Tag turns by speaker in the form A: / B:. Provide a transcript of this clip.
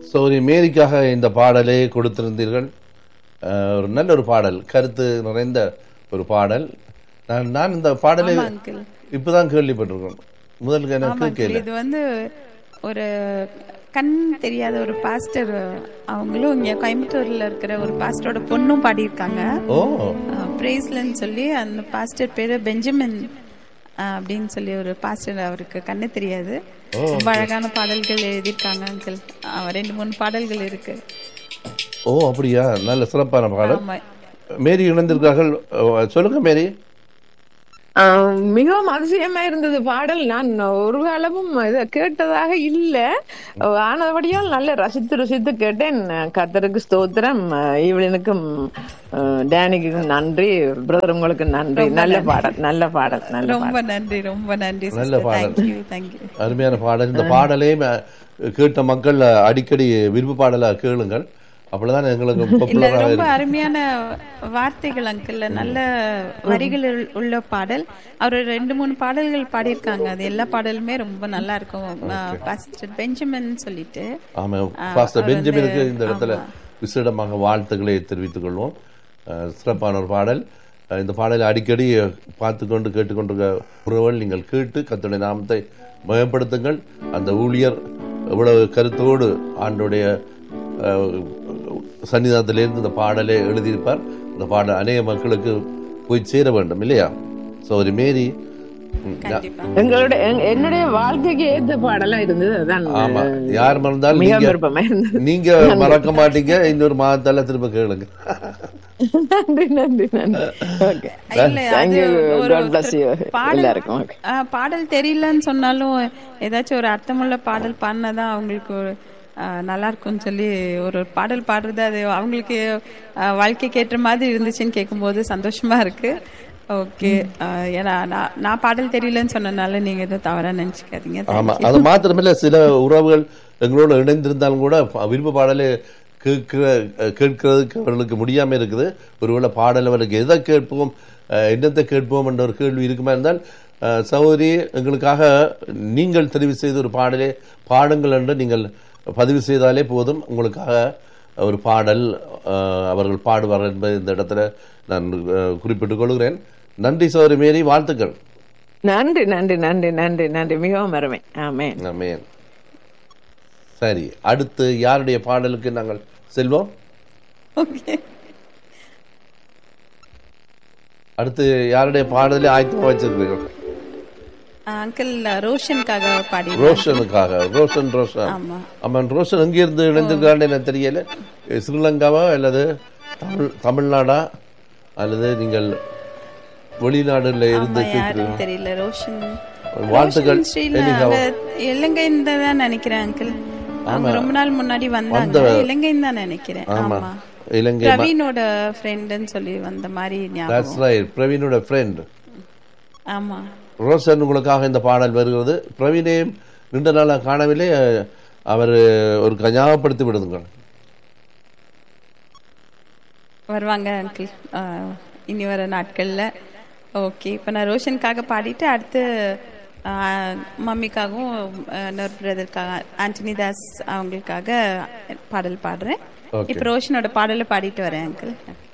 A: சௌரி மேரிக்காக இந்த பாடலை கொடுத்திருந்தீர்கள் அஹ், ஒரு நல்ல ஒரு பாடல் கருத்து நிறைந்த ஒரு பாடல் நான் நான் இந்த பாடலை
B: ஆமா, uncle.
A: இப்பதான் கேள்விப்பட்டிருக்கேன் முதல் எனக்கு
B: ஆமா
A: கேட்கல
B: இது வந்து ஒரு கண் தெரியாத ஒரு பாஸ்டர் அவங்களும் இங்க கோயம்புத்தூர்ல இருக்கிற ஒரு பாஸ்டரோட பொண்ணும் பாடியிருக்காங்க
A: ஓ
B: பிரேஸ்லன்னு சொல்லி அந்த பாஸ்டர் பேரு பெஞ்சமின் அஹ், அப்படின்னு சொல்லி ஒரு பாஸ்டர் அவருக்கு கண்ணு தெரியாது ரொம்ப அழகான பாடல்கள் எழுதியிருக்காங்க அங்கிள் ரெண்டு மூணு பாடல்கள் இருக்கு
A: ஓ அப்படியா நல்ல சிறப்பான பாடல்
B: ஆமா
A: மேரி இணைந்திருக்கார்கள் அஹ், சொல்லுங்க மேரி
C: ஆஹ் மிகவும் அதிசயமா இருந்தது பாடல் நான் ஒரு காலமும் இதை கேட்டதாக இல்ல ஆனபடியால் நல்ல ரசித்து ரசித்து கேட்டேன் கத்தருக்கு ஸ்தோத்திரம் இவளினுக்கும் டேனிக்கும் நன்றி பிரதர் உங்களுக்கு நன்றி நல்ல பாடல் நல்ல பாடல் நல்ல பாடல்
B: ரொம்ப நன்றி ரொம்ப நன்றி
A: நல்ல பாடல்.
B: தேங்க்யூ தேங்க்யூ
A: அருமையான பாடல் இந்த பாடலையும் அஹ், கேட்ட மக்கள் அடிக்கடி விருப்பு பாடலா கேளுங்கள் அப்பதான் எங்களுக்கு
B: இல்ல
A: பாப்புலராக
B: ரொம்ப
A: இருக்கும்
B: அருமையான வார்த்தைகள் அங்கிள் நல்ல வரிகள் உள்- உள்ள பாடல் அவர் ரெண்டு மூணு பாடல்கள் பாடியிருக்காங்க அது எல்லா பாடலுமே ரொம்ப நல்லா இருக்கும் பாஸ்டர் பெஞ்சமின் சொல்லிட்டு
A: ஆமா
B: ஆ,
A: பாஸ்டர்
B: அவர்
A: பெஞ்சமினுக்கு
B: வந்து-
A: இந்த இடத்துல விசேடமாக வாழ்த்துக்களை தெரிவித்துக் கொள்வோம் அஹ், சிறப்பான ஒரு பாடல் அஹ், இந்த பாடலை அடிக்கடி பார்த்து கொண்டு கேட்டுக்கொண்டிருக்க உறவுகள் நீங்கள் கேட்டு கத்துடைய நாமத்தை மயப்படுத்துங்கள் அந்த ஊழியர் எவ்வளவு கருத்தோடு ஆண்டுடைய அஹ், சன்னிதானத்திலிருந்து இந்த பாடலை எழுதியிருப்பார் இந்த பாடல் அநேக மக்களுக்கு போய் சேர வேண்டும் இல்லையா சோரி மேரி ம், யா-
B: கண்டிப்பா
C: எங்களுடைய எங்க- என்னுடைய வாழ்க்கைக்கு ஏத்த பாடலா இருந்தது அதான்
A: ஆமா யார் மறந்தாலும்
C: மிக
A: நீங்க
C: விருப்பமா இருந்தது
A: நீங்க மறக்க மாட்டீங்க இன்னொரு மாதத்தால திரும்ப கேளுங்க
C: நன்றி நன்றி நன்றி ஓகே
B: இல்ல
C: Thank
B: அது
C: you.
B: ஒரு
C: God bless you.
B: பாடல்
C: எல்லாருக்கும். Okay.
B: ஆ, பாடல் தெரியலன்னு சொன்னாலும் ஏதாச்சும் ஒரு அர்த்தமுள்ள பாடல் பாடினாதான் அவங்களுக்கு ஒரு, ஆ, நல்லா இருக்கும்னு சொல்லி ஒரு பாடல் பாடுறது அது அவங்களுக்கு ஆ, வாழ்க்கைக்கு ஏற்ற மாதிரி இருந்துச்சுன்னு கேட்கும்போது சந்தோஷமா இருக்கு ஓகே ஏன்னா நான் நான் பாடல் தெரியலன்னு சொன்னனால நீங்க எதுவும் தவறா நினைச்சுக்காதீங்க
A: ஆமா அது மாத்திரமில்ல சில உறவுகள் எங்களோட இணைந்திருந்தாலும் கூட ப- விருப்ப பாடலை கேட்கிற கேட்கிறதுக்கு அவர்களுக்கு முடியாம இருக்குது ஒருவேளை பாடல் அவருக்கு எதை கேட்போம் அஹ், என்னத்தை கேட்போம் என்ற ஒரு கேள்வி இருக்குமா இருந்தால் அஹ், சகோதரி எங்களுக்காக நீங்கள் தெரிவு செய்த ஒரு பாடலே பாடுங்கள் என்று நீங்கள் பதிவு செய்தாலே போதும் உங்களுக்காக ஒரு பாடல் அஹ், அவர்கள் பாடுவார்கள் என்பதை இந்த இடத்துல நான் அஹ், குறிப்பிட்டுக் கொள்கிறேன் நன்றி சகோதரி மேரி வாழ்த்துக்கள்
C: நன்றி நன்றி நன்றி நன்றி நன்றி மிகவும் அருமை ஆமென்
A: ஆமென் சரி அடுத்து யாருடைய பாடலுக்கு நாங்கள் செல்வோம்
B: ஓகே
A: அடுத்து யாருடைய பாடலை ஆயத்தமா வச்சிருக்கீங்க
B: அங்கிள் ரோஷனுக்காக பாடி
A: ரோஷனுக்காக ரோஷன் ரோஷன்
B: ஆமா
A: அவன் ரோஷன் எங்க இருந்து இணைந்திருக்கான்னு எனக்கு தெரியல எ, ஸ்ரீலங்காவா அல்லது தமிழ் தமிழ்நாடா அல்லது நீங்கள் வெளிநாடுல இருந்து
B: ஆமா யாருன்னு தெரியல ரோஷன்
A: வாழ்த்துக்கள்
B: ரோஷன் ஸ்ரீல அங்க இலங்கைன்னு தான் நினைக்கிறேன் அங்கிள் அவங்க ரொம்ப நாள் முன்னாடி வந்தாங்க இலங்கைன்னு தான் நினைக்கிறேன் ஆமா
A: இலங்கை
B: பிரவீனோட ஃப்ரெண்டுன்னு சொல்லி வந்த மாதிரி ஞாபகம்
A: That's right. பிரவீனோட ஃப்ரெண்ட்
B: ஆமா
A: ரோஷன் உங்களுக்காக இந்த பாடல் வருகிறது பிரவீனையும் நீண்ட நாளாக காணவில்லை அவர் ஒரு ஞாபகப்படுத்தி விடுங்கள்
B: வருவாங்க அங்கிள் இனி வர நாட்கள்ல ஓகே இப்போ நான் ரோஷனுக்காக பாடிட்டு அடுத்து ஆ, மம்மிக்காகவும் ஆ, இன்னொரு பிரதருக்காக ஆண்டனி தாஸ் அவங்களுக்காக பாடல் பாடுறேன்
A: Okay.
B: இப்போ ரோஷனோட பாடலை பாடிட்டு வரேன் அங்கிள்